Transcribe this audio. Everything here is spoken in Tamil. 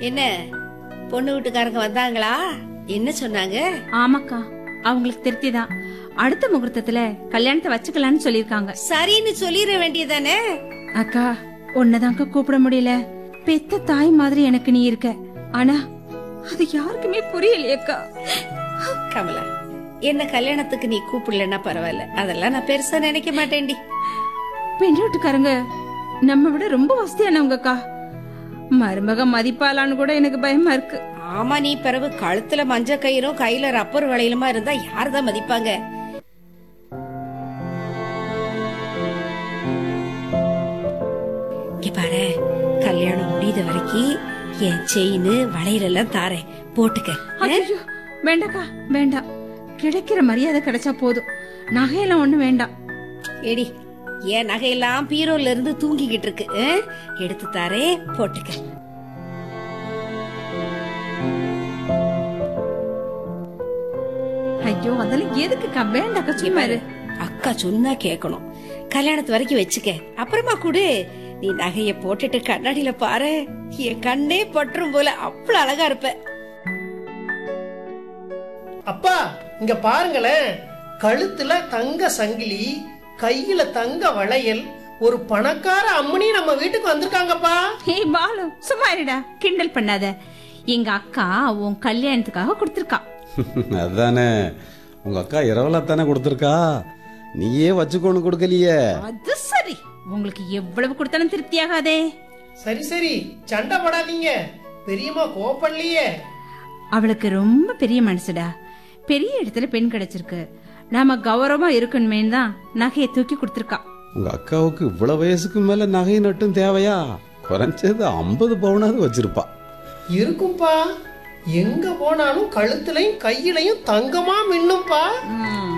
என்ன பொண்ணு வீட்டுக்காரங்க வந்தாங்களா என்ன சொன்னாங்க ஆமாக்கா அவங்களுக்கு திருப்திதான் அடுத்த முகூர்த்தத்துல கல்யாணத்தை வச்சுக்கலாம்னு சொல்லிருக்காங்க சரின்னு சொல்லிட வேண்டியதானே அக்கா உன்னதாங்க கூப்பிட முடியல பெத்த தாய் மாதிரி எனக்கு நீ இருக்க ஆனா அது யாருக்குமே புரியலையேக்கா கமலா என்ன கல்யாணத்துக்கு நீ கூப்பிடலன்னா பரவாயில்ல அதெல்லாம் நான் பெருசா நினைக்க மாட்டேன்டி பெண் வீட்டுக்காரங்க நம்ம விட ரொம்ப வசதியானவங்கக்கா மருமக மதிப்பாளான்னு கூட எனக்கு பயமா இருக்கு ஆமா நீ பிறகு கழுத்துல மஞ்ச கயிறும் கையில ரப்பர் வளையலுமா இருந்தா யார்தான் மதிப்பாங்க இங்க பாரு கல்யாணம் முடியுத வரைக்கும் என் செயின் வளையலெல்லாம் தாரேன் போட்டுக்க ஐயோ வேண்டாக்கா வேண்டாம் கிடைக்கிற மரியாதை கிடைச்சா போதும் நகையெல்லாம் ஒண்ணு வேண்டாம் ஏடி என் நகையெல்லாம் பீரோல இருந்து தூங்கிக்கிட்டு இருக்கு ஆ? எடுத்து தாரே போட்டுக்க ஐயோ அதெல்லாம் எதுக்குக்கா வேண்டாக்கா சும்மா இரு அக்கா சொன்னா கேட்கணும் கல்யாணத்து வரைக்கும் வச்சுக்க அப்புறமா கூடு நீ நகைய போட்டுட்டு கண்ணாடியில பாரு என் கண்ணே பற்றும் போல அவ்வளவு அழகா இருப்ப அப்பா இங்க பாருங்களேன் கழுத்துல தங்க சங்கிலி கையில தங்க வளையல் ஒரு பணக்கார அம்மனி நம்ம வீட்டுக்கு வந்திருக்காங்கப்பா ஏய் பாலு சும்மா இருடா கிண்டல் பண்ணாத எங்க அக்கா உன் கல்யாணத்துக்காக கொடுத்திருக்கா அதானே உங்க அக்கா இரவலா தானே கொடுத்துருக்கா நீயே வச்சுக்கோன்னு கொடுக்கலையே அது சரி உங்களுக்கு எவ்வளவு கொடுத்தாலும் திருப்தி ஆகாதே சரி சரி சண்டை படாதீங்க பெரியம்மா கோப்படலையே அவளுக்கு ரொம்ப பெரிய மனசுடா பெரிய இடத்துல பெண் கிடைச்சிருக்கு நாம கௌரவமா இருக்கணுமே தான் நகையை தூக்கி கொடுத்திருக்கா உங்க அக்காவுக்கு இவ்வளவு வயசுக்கு மேல நகை நட்டும் தேவையா குறைஞ்சது ஐம்பது பவுனாவது வச்சிருப்பா இருக்கும்பா எங்க போனாலும் கழுத்துலயும் கையிலையும் தங்கமா மின்னும்பா ம்,